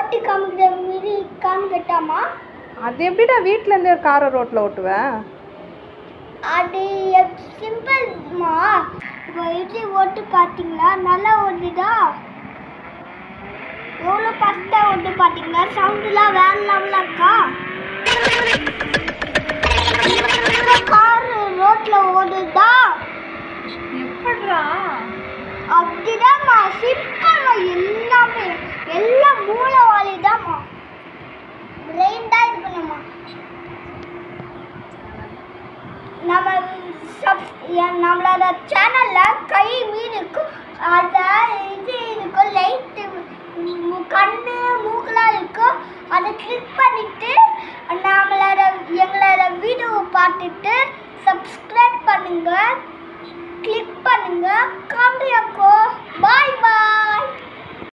ஓட்டி காமிக்கிற மாரி காமிக்கட்டாமா அது எப்படிடா வீட்ல இருந்தே ஒரு காரை ரோட்ல ஓட்டுவேன் அது சிம்பிள்மா இப்போ இட்லி ஓட்டு பார்த்தீங்களா நல்லா ஓடுதா எவ்வளோ ஃபாஸ்ட்டாக ஓட்டு பார்த்தீங்களா சவுண்டுலாம் வேற லெவலாக இருக்கா கார் ரோட்டில் ஓடுதா எப்படிடா அப்படிதான்மா சிம்பிள்